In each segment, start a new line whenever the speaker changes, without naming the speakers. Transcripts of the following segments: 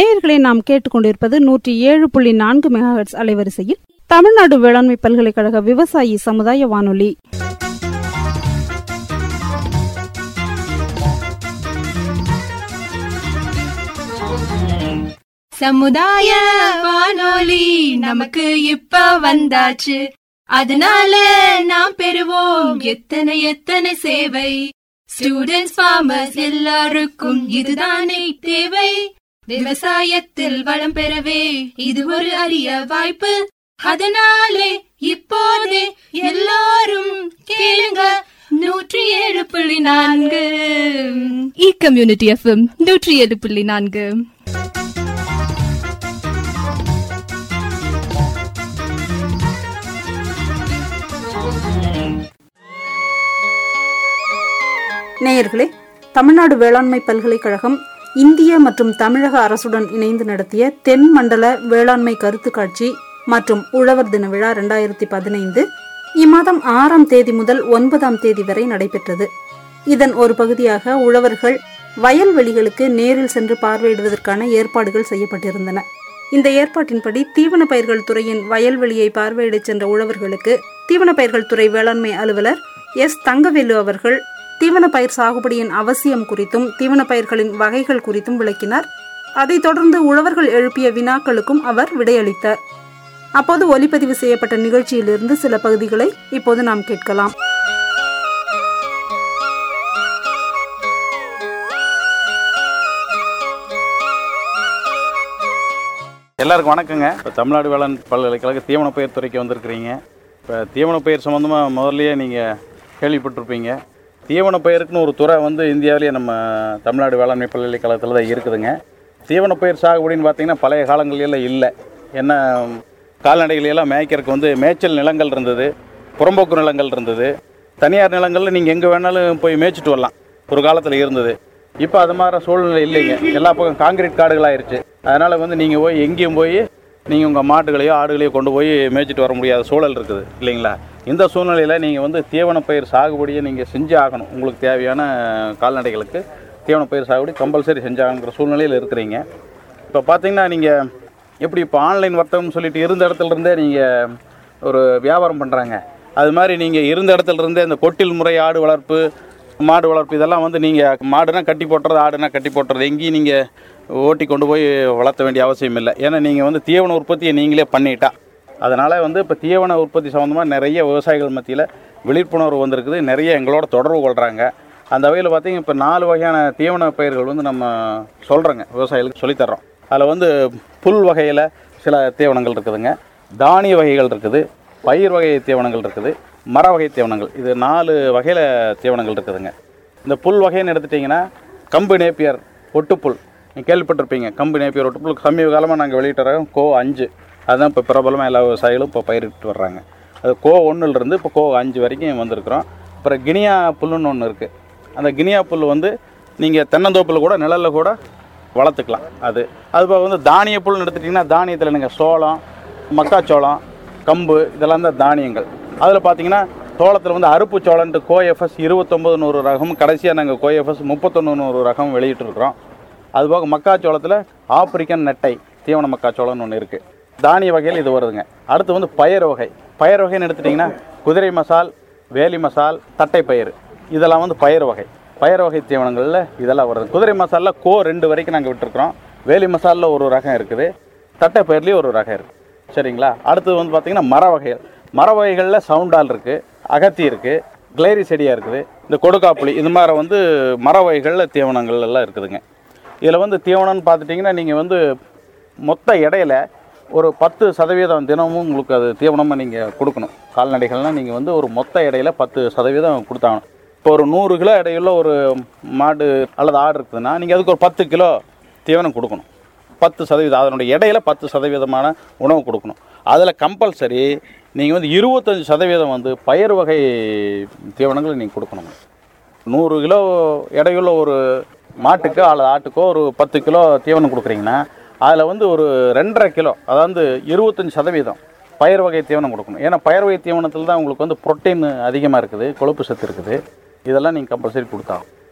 நேயர்களை நாம் கேட்டுக்கொண்டிருப்பது நூற்றி ஏழு புள்ளி நான்கு மெகாஹெட்ஸ் அலைவரிசையில் தமிழ்நாடு வேளாண்மை பல்கலைக்கழக விவசாயி சமுதாய வானொலி
சமுதாய வானொலி நமக்கு இப்ப வந்தாச்சு அதனால நாம் பெறுவோம் எத்தனை எத்தனை சேவை ஸ்டூடெண்ட்ஸ் ஃபார்மர்ஸ் எல்லாருக்கும் இதுதானே தேவை விவசாயத்தில் வளம் பெறவே இது ஒரு அரிய வாய்ப்பு அதனாலே இப்போதே எல்லாரும் கேளுங்க நூற்றி ஏழு புள்ளி நான்கு இ கம்யூனிட்டி எஃப்எம் நூற்றி ஏழு புள்ளி நான்கு
நேயர்களே தமிழ்நாடு வேளாண்மை பல்கலைக்கழகம் இந்திய மற்றும் தமிழக அரசுடன் இணைந்து நடத்திய தென் மண்டல வேளாண்மை கருத்து காட்சி மற்றும் உழவர் தின விழா இரண்டாயிரத்தி பதினைந்து இம்மாதம் ஆறாம் தேதி முதல் ஒன்பதாம் தேதி வரை நடைபெற்றது இதன் ஒரு பகுதியாக உழவர்கள் வயல்வெளிகளுக்கு நேரில் சென்று பார்வையிடுவதற்கான ஏற்பாடுகள் செய்யப்பட்டிருந்தன இந்த ஏற்பாட்டின்படி தீவன பயிர்கள் துறையின் வயல்வெளியை பார்வையிடச் சென்ற உழவர்களுக்கு தீவன பயிர்கள் துறை வேளாண்மை அலுவலர் எஸ் தங்கவேலு அவர்கள் தீவன பயிர் சாகுபடியின் அவசியம் குறித்தும் தீவன பயிர்களின் வகைகள் குறித்தும் விளக்கினார் அதைத் தொடர்ந்து உழவர்கள் எழுப்பிய வினாக்களுக்கும் அவர் விடையளித்தார் அப்போது ஒலிப்பதிவு செய்யப்பட்ட நிகழ்ச்சியிலிருந்து சில பகுதிகளை இப்போது நாம் கேட்கலாம்
எல்லாருக்கும் வணக்கங்க இப்போ தமிழ்நாடு வேளாண் பல்கலைக்கழக தீவன பயிர் துறைக்கு வந்திருக்கிறீங்க இப்போ தீவன பயிர் சம்மந்தமாக முதல்லயே நீங்கள் கேள்விப்பட்டிருப்பீங்க தீவன பயிருக்குன்னு ஒரு துறை வந்து இந்தியாவிலேயே நம்ம தமிழ்நாடு வேளாண்மை பல்கலைக்கழகத்தில் தான் இருக்குதுங்க தீவன பயிர் சாகுபடின்னு பார்த்தீங்கன்னா பழைய காலங்களில் இல்லை என்ன கால்நடைகளெல்லாம் மேய்க்கிறதுக்கு வந்து மேய்ச்சல் நிலங்கள் இருந்தது புறம்போக்கு நிலங்கள் இருந்தது தனியார் நிலங்களில் நீங்கள் எங்கே வேணாலும் போய் மேய்ச்சிட்டு வரலாம் ஒரு காலத்தில் இருந்தது இப்போ அது மாதிரி சூழ்நிலை இல்லைங்க எல்லா பக்கம் காங்கிரீட் காடுகளாயிருச்சு அதனால் வந்து நீங்கள் போய் எங்கேயும் போய் நீங்கள் உங்கள் மாட்டுகளையோ ஆடுகளையோ கொண்டு போய் மேய்ச்சிட்டு வர முடியாத சூழல் இருக்குது இல்லைங்களா இந்த சூழ்நிலையில் நீங்கள் வந்து தீவன பயிர் சாகுபடியை நீங்கள் செஞ்சு ஆகணும் உங்களுக்கு தேவையான கால்நடைகளுக்கு தீவன பயிர் சாகுபடி கம்பல்சரி செஞ்சாகணுங்கிற சூழ்நிலையில் இருக்கிறீங்க இப்போ பார்த்தீங்கன்னா நீங்கள் எப்படி இப்போ ஆன்லைன் வர்த்தகம்னு சொல்லிட்டு இருந்த இடத்துல இருந்தே நீங்கள் ஒரு வியாபாரம் பண்ணுறாங்க அது மாதிரி நீங்கள் இருந்த இடத்துல இருந்தே இந்த கொட்டில் முறை ஆடு வளர்ப்பு மாடு வளர்ப்பு இதெல்லாம் வந்து நீங்கள் மாடுனா கட்டி போட்டுறது ஆடுனா கட்டி போட்டுறது எங்கேயும் நீங்கள் ஓட்டி கொண்டு போய் வளர்த்த வேண்டிய அவசியம் இல்லை ஏன்னா நீங்கள் வந்து தீவன உற்பத்தியை நீங்களே பண்ணிட்டா அதனால் வந்து இப்போ தீவன உற்பத்தி சம்மந்தமாக நிறைய விவசாயிகள் மத்தியில் விழிப்புணர்வு வந்திருக்குது நிறைய எங்களோட தொடர்பு கொள்கிறாங்க அந்த வகையில் பார்த்தீங்க இப்போ நாலு வகையான தீவன பயிர்கள் வந்து நம்ம சொல்கிறோங்க விவசாயிகளுக்கு சொல்லித்தர்றோம் அதில் வந்து புல் வகையில் சில தீவனங்கள் இருக்குதுங்க தானிய வகைகள் இருக்குது பயிர் வகை தீவனங்கள் இருக்குது மர வகை தீவனங்கள் இது நாலு வகையில் தீவனங்கள் இருக்குதுங்க இந்த புல் வகைன்னு எடுத்துட்டிங்கன்னா கம்பு நேப்பியர் ஒட்டுப்புல் நீங்கள் கேள்விப்பட்டிருப்பீங்க கம்பு நேப்பியர் ஒட்டுப்புல் சமீப காலமாக நாங்கள் வெளியிட்ட ரகம் கோ அஞ்சு அதுதான் இப்போ பிரபலமாக எல்லா விவசாயிகளும் இப்போ பயிரிட்டு வர்றாங்க அது கோ ஒன்றுலேருந்து இப்போ கோ அஞ்சு வரைக்கும் வந்திருக்கிறோம் அப்புறம் கினியா புல்லுன்னு ஒன்று இருக்குது அந்த கினியா புல் வந்து நீங்கள் தென்னந்தோப்பில் கூட நிழலில் கூட வளர்த்துக்கலாம் அது அது போக வந்து தானிய புல்னு எடுத்துட்டிங்கன்னா தானியத்தில் நீங்கள் சோளம் மக்காச்சோளம் கம்பு இதெல்லாம் தான் தானியங்கள் அதில் பார்த்தீங்கன்னா சோளத்தில் வந்து அறுப்பு சோளன்ட்டு கோஎஃப்எஸ் இருபத்தொம்பது நூறு ரகம் கடைசியாக நாங்கள் கோஎஃப்எஸ் முப்பத்தொன்று நூறு ரகம் வெளியிட்டிருக்கிறோம் அதுபோக மக்காச்சோளத்தில் ஆப்பிரிக்கன் நெட்டை தீவன மக்காச்சோளம்னு ஒன்று இருக்குது தானிய வகையில் இது வருதுங்க அடுத்து வந்து பயறு வகை பயறு வகைன்னு எடுத்துட்டிங்கன்னா குதிரை மசால் வேலி மசால் தட்டை பயிறு இதெல்லாம் வந்து பயறு வகை பயறு வகை தீவனங்களில் இதெல்லாம் வருது குதிரை மசாலில் கோ ரெண்டு வரைக்கும் நாங்கள் விட்டுருக்குறோம் வேலி மசாலில் ஒரு ரகம் இருக்குது தட்டை பயிர்லேயும் ஒரு ரகம் இருக்குது சரிங்களா அடுத்தது வந்து பார்த்திங்கன்னா மர வகைகள் மர வகைகளில் சவுண்டால் இருக்குது அகத்தி இருக்குது கிளேரி செடியாக இருக்குது இந்த கொடுக்காப்புளி இது மாதிரி வந்து மர வகைகளில் தீவனங்கள் எல்லாம் இருக்குதுங்க இதில் வந்து தீவனம்னு பார்த்துட்டிங்கன்னா நீங்கள் வந்து மொத்த எடையில் ஒரு பத்து சதவீதம் தினமும் உங்களுக்கு அது தீவனமாக நீங்கள் கொடுக்கணும் கால்நடைகள்னால் நீங்கள் வந்து ஒரு மொத்த எடையில் பத்து சதவீதம் கொடுத்தாகணும் இப்போ ஒரு நூறு கிலோ எடையுள்ள ஒரு மாடு அல்லது ஆடு இருக்குதுன்னா நீங்கள் அதுக்கு ஒரு பத்து கிலோ தீவனம் கொடுக்கணும் பத்து சதவீதம் அதனுடைய இடையில பத்து சதவீதமான உணவு கொடுக்கணும் அதில் கம்பல்சரி நீங்கள் வந்து இருபத்தஞ்சி சதவீதம் வந்து பயிர் வகை தீவனங்களை நீங்கள் கொடுக்கணும் நூறு கிலோ எடையுள்ள ஒரு மாட்டுக்கோ அல்லது ஆட்டுக்கோ ஒரு பத்து கிலோ தீவனம் கொடுக்குறீங்கன்னா அதில் வந்து ஒரு ரெண்டரை கிலோ அதாவது இருபத்தஞ்சி சதவீதம் பயிர் வகை தீவனம் கொடுக்கணும் ஏன்னா பயிர் வகை தீவனத்தில் தான் உங்களுக்கு வந்து புரோட்டீன் அதிகமாக இருக்குது கொழுப்பு சத்து இருக்குது இதெல்லாம் நீங்கள் கம்பல்சரி கொடுத்தாகும்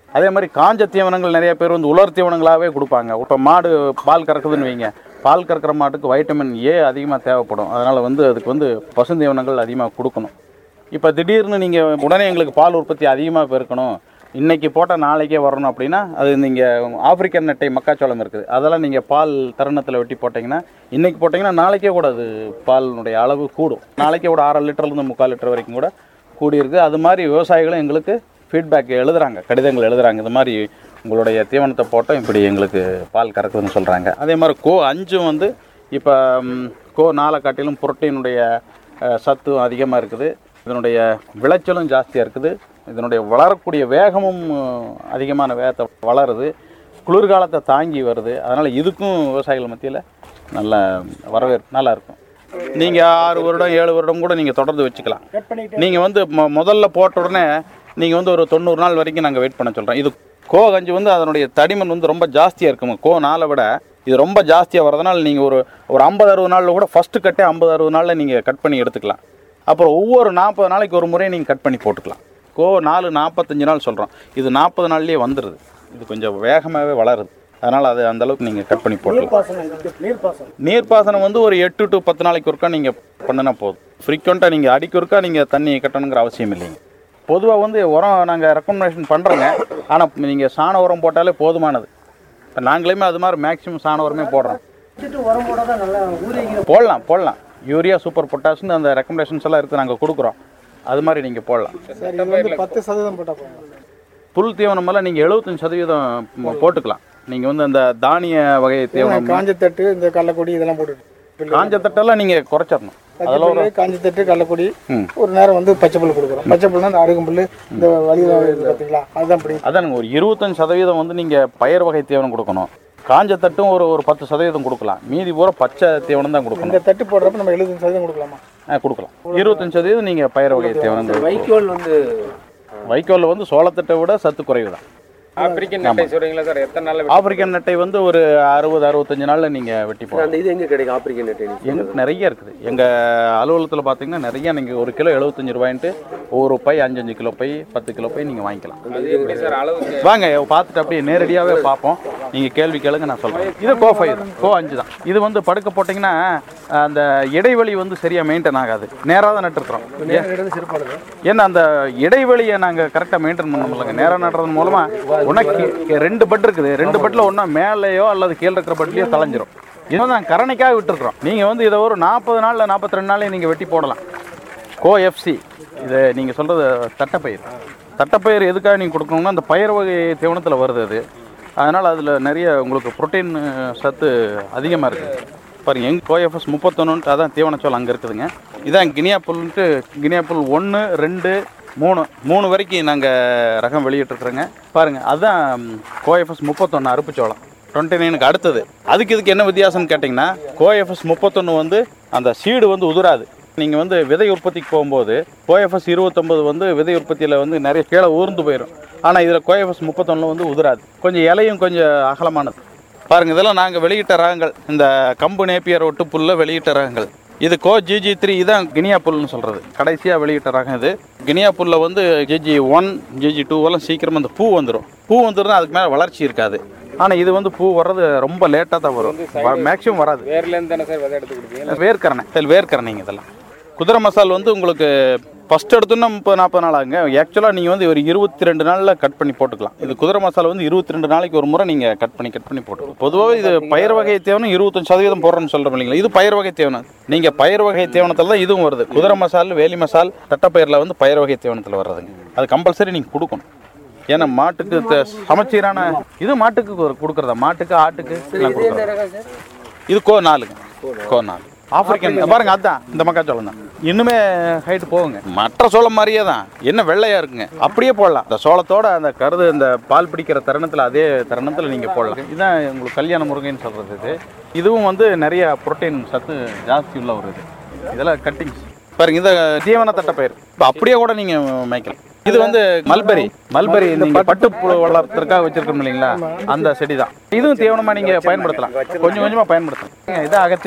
அதே மாதிரி காஞ்ச தீவனங்கள் நிறைய பேர் வந்து உலர் தீவனங்களாகவே கொடுப்பாங்க இப்போ மாடு பால் கறக்குதுன்னு வைங்க பால் கறக்கிற மாட்டுக்கு வைட்டமின் ஏ அதிகமாக தேவைப்படும் அதனால் வந்து அதுக்கு வந்து பசுந்தீவனங்கள் அதிகமாக கொடுக்கணும் இப்போ திடீர்னு நீங்கள் உடனே எங்களுக்கு பால் உற்பத்தி அதிகமாக பெருக்கணும் இன்னைக்கு போட்டால் நாளைக்கே வரணும் அப்படின்னா அது நீங்கள் ஆப்பிரிக்கன் நெட்டை மக்காச்சோளம் இருக்குது அதெல்லாம் நீங்கள் பால் தருணத்தில் வெட்டி போட்டிங்கன்னா இன்னைக்கு போட்டிங்கன்னா நாளைக்கே கூட அது பாலினுடைய அளவு கூடும் நாளைக்கே கூட அரை லிட்டர்லேருந்து முக்கால் லிட்டர் வரைக்கும் கூட கூடியிருக்கு அது மாதிரி விவசாயிகளும் எங்களுக்கு ஃபீட்பேக் எழுதுறாங்க கடிதங்கள் எழுதுறாங்க இது மாதிரி உங்களுடைய தீவனத்தை போட்டோம் இப்படி எங்களுக்கு பால் கறக்குதுன்னு சொல்கிறாங்க அதே மாதிரி கோ அஞ்சும் வந்து இப்போ ம், கோ நாலை காட்டிலும் புரோட்டீனுடைய அஹ், சத்தும் அதிகமாக இருக்குது இதனுடைய விளைச்சலும் ஜாஸ்தியாக இருக்குது இதனுடைய வளரக்கூடிய வேகமும் அஹ், அதிகமான வேகத்தை வளருது குளிர்காலத்தை தாங்கி வருது அதனால் இதுக்கும் விவசாயிகள் மத்தியில் நல்ல வரவேற்பு நல்லா இருக்கும் நீங்கள் ஆறு வருடம் ஏழு வருடம் கூட நீங்கள் தொடர்ந்து வச்சுக்கலாம் நீங்கள் வந்து மொ முதல்ல போட்ட உடனே நீங்கள் வந்து ஒரு தொண்ணூறு நாள் வரைக்கும் நாங்கள் வெயிட் பண்ண சொல்கிறோம் இது கோ கஞ்சி வந்து அதனுடைய தடிமன் வந்து ரொம்ப ஜாஸ்தியாக இருக்குங்க கோ நாளை விட இது ரொம்ப ஜாஸ்தியாக வரதுனால நீங்கள் ஒரு ஒரு ஐம்பது அறுபது நாளில் கூட ஃபஸ்ட்டு கட்டே ஐம்பது அறுபது நாளில் நீங்கள் கட் பண்ணி எடுத்துக்கலாம் அப்புறம் ஒவ்வொரு நாற்பது நாளைக்கு ஒரு முறை நீங்கள் கட் பண்ணி போட்டுக்கலாம் கோ நாலு நாற்பத்தஞ்சு நாள் சொல்கிறோம் இது நாற்பது நாள்லேயே வந்துடுது இது கொஞ்சம் வேகமாகவே வளருது அதனால் அது அந்த அளவுக்கு நீங்கள் கட் பண்ணி போட்டுக்கலாம்
பாசனம் இதுக்கு நீர்ப்பாசனம்
நீர்ப்பாசனம் வந்து ஒரு எட்டு டு பத்து நாளைக்கு ஒருக்கா நீங்கள் பண்ணினா போதும் ஃப்ரீக்வெண்ட்டாக நீங்கள் அடிக்க ஒருக்கா நீங்கள் தண்ணி கட்டணுங்கிற அவசியம் இல்லைங்க பொதுவாக வந்து உரம் நாங்கள் ரெக்கமெண்டேஷன் பண்ணுறோங்க ஆனால் நீங்கள் சாண உரம் போட்டாலே போதுமானது இப்போ நாங்களுமே அது மாதிரி மேக்ஸிமம் சாண உரமே போடுறோம்
வச்சுட்டு உரம் போட தான் நல்லா ஊறிக்கிற
போடலாம் போடலாம் யூரியா சூப்பர் பொட்டாஷ்னு அந்த ரெக்கமெண்டேஷன்ஸ் எல்லாம் இருக்குது நாங்கள் கொடுக்குறோம் அது மாதிரி நீங்கள் போடலாம்
சரி இது வந்து பத்து சதவீதம் போட்டால் போதும்
புல் தீவனம் எல்லாம் நீங்கள் எழுபத்தஞ்சு சதவீதம் ம- போட்டுக்கலாம் நீங்கள் வந்து அந்த தானிய வகை தீவனம்
காஞ்சத்தட்டு இந்த கடலக்கொடி இதெல்லாம் போட்டுட்டு புல்லு.
காஞ்ச தட்டெல்லாம் நீங்கள் குறைச்சிடணும் அதெல்லாம் ஒரு
புல்லு, காஞ்சத்தட்டு கடலக்கொடி
ம்.
ஒரு நேரம் வந்து பச்சை புல் கொடுக்குறோம் பச்சை புல்னா இந்த அருகம்புல் இந்த வழியில் இருக்குது பார்த்தீங்களா அதுதான் பிடிக்கும்
அதானுங்க ஒரு இருபத்தஞ்சு சதவீதம் வந்து நீங்கள் பயிர் வகை தீவனம் கொடுக்கணும் காஞ்ச தட்டும் ஒரு ஒரு பத்து சதவீதம் கொடுக்கலாம் மீதி பூரா பச்சை தீவனம் தான் கொடுக்கணும்
இந்த தட்டு போடுறப்ப நம்ம எழுபத்தஞ்சு சதவீதம் கொடுக்கலாமா
ஆ கொடுக்கலாம் இருபத்தஞ்சு சதவீதம் நீங்கள் பயிர் வகை தீவனம் தான்
வைக்கோல் வந்து
வைக்கோலில் வந்து சோளத்தட்டை விட சத்து குறைவு தான்
ஆப்பிரிக்கன் நட்டை சொல்றீங்களா சார் எத்தனை நாள்ல
ஆப்பிரிக்கன் நட்டை வந்து ஒரு அறுபது அறுபத்தஞ்சு நாளில் நீங்கள் வெட்டி போடலாம்
அந்த இது எங்க கிடைக்கும் ஆப்பிரிக்கன் நட்டை
எங்களுக்கு நிறைய இருக்குது எங்கள் அலுவலகத்தில் பார்த்தீங்கன்னா நிறைய நீங்கள் ஒரு கிலோ எழுபத்தஞ்சு ரூபாயின்ட்டு ஒரு பை அஞ்சஞ்சு கிலோ பை பத்து கிலோ பை நீங்கள் வாங்கிக்கலாம்
அது எப்படி சார் அளவு
வாங்க பார்த்துட்டு அப்படியே நேரடியாகவே பார்ப்போம் நீங்கள் கேள்வி கேளுங்க நான் சொல்கிறேன் இது கோ ஃபைவ் கோ அஞ்சு தான் இது வந்து படுக்க போட்டிங்கன்னா அந்த இடைவெளி வந்து சரியாக மெயின்டைன் ஆகாது நேராக தான் நட்டுருக்குறோம்
சிறப்பானது
ஏன்னா அந்த இடைவெளியை நாங்கள் கரெக்டாக மெயின்டைன் பண்ண முடியலங்க நேராக நடுறது மூலமாக உனக்கு ரெண்டு பட் இருக்குது ரெண்டு பட்டில் ஒன்றா மேலேயோ அல்லது கீழே இருக்கிற பட்லேயோ தலைஞ்சிரும் இது வந்து நாங்கள் கரணைக்காக விட்டுருக்குறோம் நீங்கள் வந்து இதை ஒரு நாற்பது நாளில் நாற்பத்தி ரெண்டு நாளையும் நீங்கள் வெட்டி போடலாம் கோ எஃப்சி இது நீங்கள் சொல்கிறது தட்டைப்பயிர் தட்டைப்பயிர் எதுக்காக நீங்கள் கொடுக்கணும்னா அந்த பயிர் வகை தீவனத்தில் வருது அது அதனால் அதில் நிறைய உங்களுக்கு புரோட்டீன் சத்து அதிகமாக இருக்குது பாருங்க எங்க கோஎஃப்எஸ் முப்பத்தொன்னுன்ட்டு அதான் தீவனச்சோல் அங்கே இருக்குதுங்க இதான் கினியா புல்ன்ட்டு கினியா புல் ஒன்று ரெண்டு மூணு மூணு வரைக்கும் நாங்கள் ரகம் வெளியிட்டிருக்கிறோங்க பாருங்கள் அதுதான் கோஎஃப்எஸ் முப்பத்தொன்று அருப்புச்சோளம் டுவெண்ட்டி நைனுக்கு அடுத்தது அதுக்கு இதுக்கு என்ன வித்தியாசம்னு கேட்டிங்கன்னா கோஎஃப்எஸ் முப்பத்தொன்று வந்து அந்த சீடு வந்து உதிராது நீங்கள் வந்து விதை உற்பத்திக்கு போகும்போது கோஎஃப்எஸ் இருபத்தொம்பது வந்து விதை உற்பத்தியில் வந்து நிறைய கீழே ஊர்ந்து போயிடும் ஆனால் இதில் கோஎஃப்எஸ் முப்பத்தொன்னில் வந்து உதிராது கொஞ்சம் இலையும் கொஞ்சம் அகலமானது பாருங்கள் இதெல்லாம் நாங்கள் வெளியிட்ட ரகங்கள் இந்த கம்பு நேப்பியர் ஒட்டு புல்ல வெளியிட்ட ரகங்கள் இது கோ ஜிஜி த்ரீ இதான் கினியா புல்னு சொல்கிறது கடைசியாக வெளியிட்ட ரகம் இது கினியா புல்ல வந்து ஜிஜி ஒன் ஜிஜி டூ எல்லாம் சீக்கிரமாக அந்த பூ வந்துடும் பூ வந்துடும் அதுக்கு மேலே வளர்ச்சி இருக்காது ஆனால் இது வந்து பூ வர்றது ரொம்ப லேட்டாக தான் வரும் மேக்ஸிமம் வராது
வேர்ல இருந்து தானே சார் விதை எடுத்து கொடுப்பீங்க
வேர்க்கரணை இதில் வேர்க்கரணைங்க இதெல்லாம் குதிரை மசால் வந்து உங்களுக்கு ஃபஸ்ட் எடுத்தோன்னா முப்பது நாற்பது நாள் ஆகுங்க ஆக்சுவலாக நீங்கள் வந்து ஒரு இருபத்தி ரெண்டு நாளில் கட் பண்ணி போட்டுக்கலாம் இது குதிரை மசாலா வந்து இருபத்தி ரெண்டு நாளைக்கு ஒரு முறை நீங்கள் கட் பண்ணி கட் பண்ணி போட்டுக்கலாம் பொதுவாக இது பயிர் வகை தேவனம் இருபத்தஞ்சு சதவீதம் போடுறோன்னு சொல்கிறோம் இல்லைங்களா இது பயிர் வகை தேவனம் நீங்கள் பயிர் வகை தேவனத்தில் தான் இதுவும் வருது குதிரை மசால் வேலி மசால் தட்டைப்பயிரில் வந்து பயிர் வகை தேவனத்தில் வர்றதுங்க அது கம்பல்சரி நீங்கள் கொடுக்கணும் ஏன்னா மாட்டுக்கு த- சமச்சீரான இது மாட்டுக்கு கொடு- கொடுக்கறதா மாட்டுக்கு ஆட்டுக்கு எல்லாம் கொடுக்குறது இது கோ நாலுங்க கோ நாலு ஆப்பிரிக்கன் பாருங்க அதான் இந்த மக்காச்சோளம் தான் இன்னுமே ஹைட் போகுங்க மற்ற சோளம் மாதிரியே தான் என்ன வெள்ளையா இருக்குங்க அப்படியே போடலாம் இந்த சோளத்தோட அந்த கருது இந்த பால் பிடிக்கிற தருணத்தில் அதே தருணத்தில் நீங்கள் போடலாம் இதுதான் உங்களுக்கு கல்யாண முருங்கைன்னு சொல்கிறது இது இதுவும் வந்து நிறைய புரோட்டீன் சத்து ஜாஸ்தி உள்ள ஒரு இது இதெல்லாம் கட்டிங்ஸ் பாருங்க இந்த தீவன தட்டைப்பயிர் இப்போ அப்படியே கூட நீங்கள் மேய்க்கலாம் இது வந்து மல்பெரி மல்பெரி நீங்க பட்டு புழு வளர்த்துறதுக்காக வச்சிருக்கோம் இல்லைங்களா அந்த செடி தான் இதுவும் தீவனமா நீங்க பயன்படுத்தலாம் கொஞ்சம் கொஞ்சமா பயன்படுத்தலாம் இது அகத்தி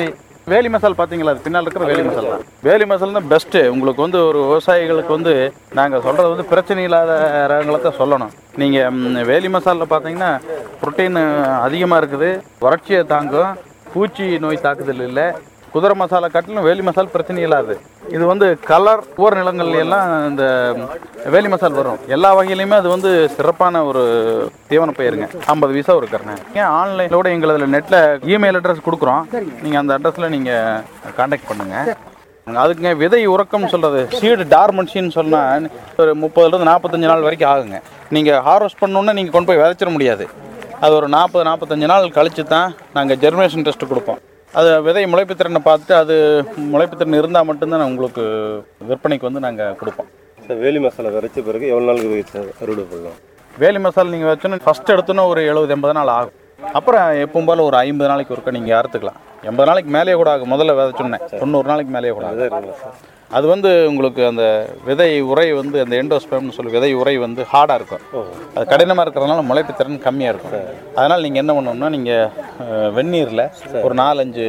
வேலி மசால் பார்த்தீங்களா அது பின்னால் இருக்கிற வேலி மசால் தான் வேலி மசால் தான் பெஸ்ட்டு உங்களுக்கு வந்து ஒரு விவசாயிகளுக்கு வந்து நாங்கள் சொல்கிறது வந்து பிரச்சனை இல்லாத ரகங்களை தான் சொல்லணும் நீங்கள் வேலி மசாலில் பார்த்தீங்கன்னா புரோட்டீன் அதிகமாக இருக்குது வறட்சியை தாங்கும் பூச்சி நோய் தாக்குதல் இல்லை குதிரை மசாலா காட்டிலும் வேலி மசால் பிரச்சனை இல்லாது இது வந்து கலர் ஊர் நிலங்கள்ல எல்லாம் இந்த வேலி மசால் வரும் எல்லா வகையிலையுமே அது வந்து சிறப்பான ஒரு தீவன பயிருங்க ஐம்பது வீசா ஒரு கரணை ஏன் ஆன்லைனோட எங்களதுல நெட்டில் இமெயில் அட்ரஸ் கொடுக்குறோம் நீங்கள் அந்த அட்ரஸில் நீங்கள் காண்டாக்ட் பண்ணுங்கள் அதுக்குங்க விதை உறக்கம்னு சொல்கிறது சீடு டார்மன்சின்னு சொன்னால் ஒரு முப்பதுலேருந்து நாற்பத்தஞ்சு நாள் வரைக்கும் ஆகுங்க நீங்கள் ஹார்வெஸ்ட் பண்ணணுன்னா நீங்கள் கொண்டு போய் விதைச்சிட முடியாது அது ஒரு நாற்பது நாற்பத்தஞ்சு நாள் கழிச்சு தான் நாங்கள் ஜெர்மினேஷன் டெஸ்ட் கொடுப்போம் அது விதை முளைப்புத்திறனை பார்த்துட்டு அது முளைப்புத்திறன் இருந்தால் மட்டும்தான் உங்களுக்கு விற்பனைக்கு வந்து நாங்கள் கொடுப்போம்
சார் வேலி மசாலா விரைச்ச பிறகு எவ்வளோ நாளுக்கு இது சார் அறுவடை பண்ணலாம்
வேலி மசாலா நீங்கள் வச்சோன்னா ஃபஸ்ட் எடுத்தோன்னா ஒரு எழுபது எண்பது நாள் ஆகும் அப்புறம் எப்பவும் போல ஒரு ஐம்பது நாளைக்கு ஒருக்கா நீங்கள் அறுத்துக்கலாம் எண்பது நாளைக்கு மேலேயே கூட ஆகும் முதல்ல விதைச்சோன்னே தொண்ணூறு நாளைக்கு மேலேயே கூட ஆகும்
இருக்குங்களா சார்
அது வந்து உங்களுக்கு அந்த விதை உரை வந்து அந்த எண்டோஸ்பேம்னு சொல்லி விதை உரை வந்து ஹார்டாக இருக்கும் அது கடினமாக இருக்கிறதுனால முளைப்பு திறன் கம்மியாக இருக்கும் அதனால் நீங்கள் என்ன பண்ணணும்னா நீங்கள் வெந்நீரில் ஒரு நாலஞ்சு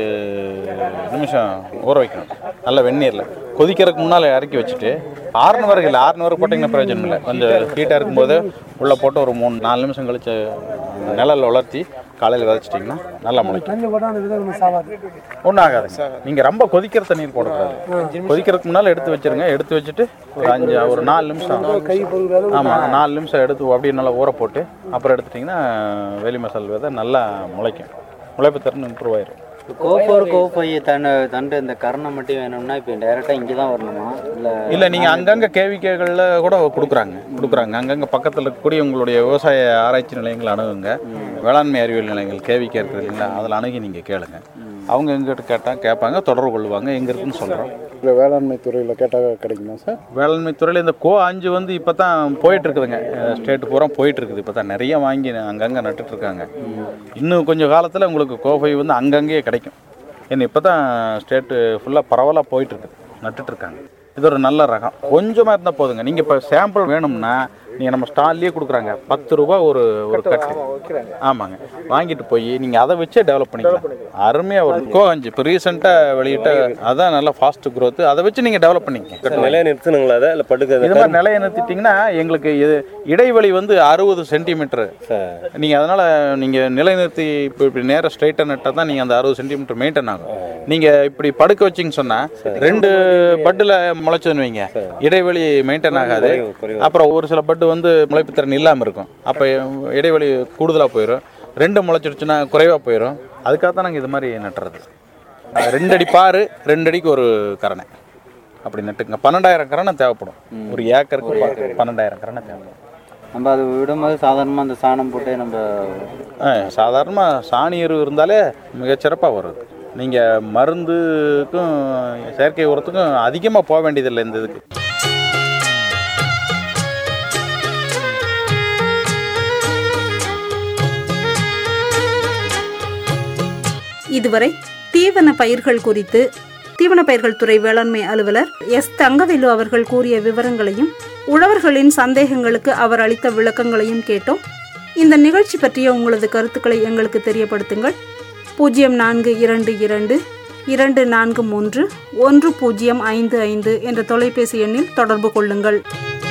நிமிஷம் ஊற வைக்கணும் நல்ல வெந்நீரில் கொதிக்கிறதுக்கு முன்னால் இறக்கி வச்சுட்டு ஆறுனு வரைக்கும் இல்லை ஆறுனு வரை போட்டிங்கன்னா பிரயோஜனம் இல்லை கொஞ்சம் ஹீட்டாக இருக்கும்போது உள்ளே போட்டு ஒரு மூணு நாலு நிமிஷம் கழிச்சு நிழல்ல உலர்த்தி காலையில் விதைச்சிட்டிங்கன்னா நல்லா முளைக்கும்
தண்ணி போட்டால் அந்த விதை ஒன்றும் சாவாது
ஒன்றும் ஆகாது நீங்கள் ரொம்ப கொதிக்கிற தண்ணீர் போடக்கூடாது கொதிக்கிறதுக்கு முன்னால் எடுத்து வச்சிருங்க எடுத்து வச்சுட்டு ஒரு அஞ்சு ஒரு நாலு நிமிஷம்
கை பொருள் அளவு
ஆமாம் நாலு நிமிஷம் எடுத்து அப்படியே நல்லா ஊற போட்டு அப்புறம் எடுத்துட்டிங்கன்னா வேலி மசால் விதை நல்லா முளைக்கும் முளைப்பு திறன் இம்ப்ரூவ் ஆயிரும்
கோப்போர் கோப்பை தண்டு தண்டு இந்த கரணை மட்டும் வேணும்னா இப்போ டைரெக்டாக இங்கே தான் வரணுமா இல்லை
இல்லை நீங்கள் அங்கங்கே கேவிக்கைகளில் கூட கொடுக்குறாங்க கொடுக்குறாங்க அங்கங்கே பக்கத்தில் இருக்கக்கூடிய உங்களுடைய விவசாய ஆராய்ச்சி நிலையங்கள் அணுகுங்க வேளாண்மை அறிவியல் நிலையங்கள் கேவிக்கே இருக்குது இல்லைங்களா அதில் அணுகி நீங்கள் கேளுங்க அவங்க எங்கிட்ட கேட்டால் கேட்பாங்க தொடர்பு கொள்வாங்க எங்கே இருக்குன்னு சொல்கிறோம்
இல்லை வேளாண்மை துறையில் கேட்டால் கிடைக்குமா சார்
வேளாண்மை துறையில் இந்த கோ அஞ்சு வந்து இப்போ தான் போயிட்டு இருக்குதுங்க ஸ்டேட் பூரா போயிட்டு இருக்குது இப்போ தான் நிறைய வாங்கி அங்கங்கே நட்டுட்டு இருக்காங்க இன்னும் கொஞ்சம் காலத்தில் உங்களுக்கு கோஃபை வந்து அங்கங்கேயே கிடைக்கும் ஏன்னா இப்போ தான் ஸ்டேட்டு ஃபுல்லாக பரவலாக போயிட்டு இருக்குது நட்டுட்டு இருக்காங்க இது ஒரு நல்ல ரகம் கொஞ்சமாக இருந்தால் போதுங்க நீங்கள் இப்போ சாம்பிள் வேணும்னா நீங்கள் நம்ம ஸ்டால்லேயே கொடுக்குறாங்க பத்து ரூபா ஒரு ஒரு கட்டு ஆமாங்க வாங்கிட்டு போய் நீங்கள் அதை வச்சே டெவலப் பண்ணிக்கலாம் அருமையாக ஒரு கோ அஞ்சு இப்போ ரீசெண்டாக வெளியிட்ட அதான் நல்லா ஃபாஸ்ட் growth அதை வச்சு நீங்கள் டெவலப் பண்ணிக்க
நிலையை நிறுத்தணுங்களா அதை இல்லை படுக்க
இது மாதிரி நிலையை நிறுத்திட்டீங்கன்னா எங்களுக்கு இது இடைவெளி வந்து அறுபது சென்டிமீட்டர் நீங்கள் அதனால் நீங்கள் நிலைநிறுத்தி இப்போ இப்படி நேராக ஸ்ட்ரைட்டாக நட்டால் தான் நீங்கள் அந்த அறுபது சென்டிமீட்டர் மெயின்டைன் ஆகும் நீங்கள் இப்படி படுக்க வச்சிங்க சொன்னால் ரெண்டு பட்டில் முளைச்சதுன்னு வைங்க இடைவெளி மெயின்டைன் ஆகாது அப்புறம் ஒரு சில பட்டு வந்து முளைப்பு திறன் இல்லாமல் இருக்கும் அப்போ இடைவெளி கூடுதலாக போயிடும் ரெண்டு முளைச்சிடுச்சுன்னா குறைவாக போயிடும் அதுக்காக தான் நாங்கள் இது மாதிரி நட்டுறது அஹ் ரெண்டு அடி பாரு ரெண்டு அடிக்கு ஒரு கரணை அப்படி நட்டுங்க பன்னெண்டாயிரம் கரணை தேவைப்படும் ஒரு ஏக்கருக்கு ப- பன்னெண்டாயிரம் கரணை தேவைப்படும்
நம்ம அது விடும்போது சாதாரணமாக அந்த சாணம் போட்டு நம்ம
சாதாரணமாக சாணி எரு இருந்தாலே மிகச்சிறப்பாக வரும் நீங்கள் மருந்துக்கும் செயற்கை உரத்துக்கும் அதிகமாக போக வேண்டியதில்லை இந்த இதுக்கு
இதுவரை தீவன பயிர்கள் குறித்து தீவன பயிர்கள் துறை வேளாண்மை அலுவலர் எஸ் தங்கவேலு அவர்கள் கூறிய விவரங்களையும் உழவர்களின் சந்தேகங்களுக்கு அவர் அளித்த விளக்கங்களையும் கேட்டோம் இந்த நிகழ்ச்சி பற்றிய உங்களது கருத்துக்களை எங்களுக்கு தெரியப்படுத்துங்கள் பூஜ்ஜியம் நான்கு இரண்டு இரண்டு இரண்டு நான்கு மூன்று ஒன்று பூஜ்ஜியம் ஐந்து ஐந்து என்ற தொலைபேசி எண்ணில் தொடர்பு கொள்ளுங்கள்